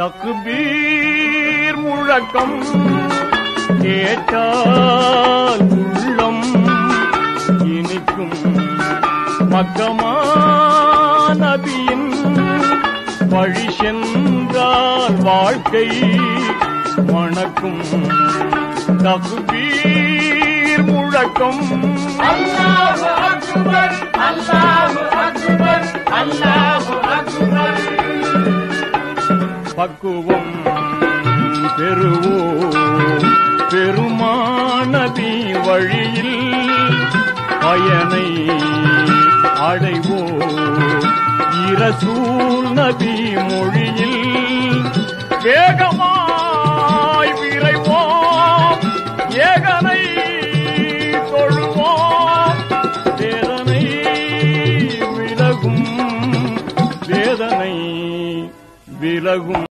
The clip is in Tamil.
தக்குபீர் முழக்கம் கேட்டால் உள்ளம் இனிக்கும் மக்கமா நபியின் வழி சென்றால் வாழ்க்கை மணக்கும் தகுபீர் முழக்கம் அல்லாஹு அக்பர் அல்லாஹு அக்பர் அல்லாஹு அக்பர் பக்குவம் பெறுவோம் பெருமானதி வழியில் பயனை அடைவோம் இரசூல் நபி மொழியில் வேகமாய் விரைவோம் ஏகனை தொழுவோம் வேதனை விலகும் வேதனை விலகும்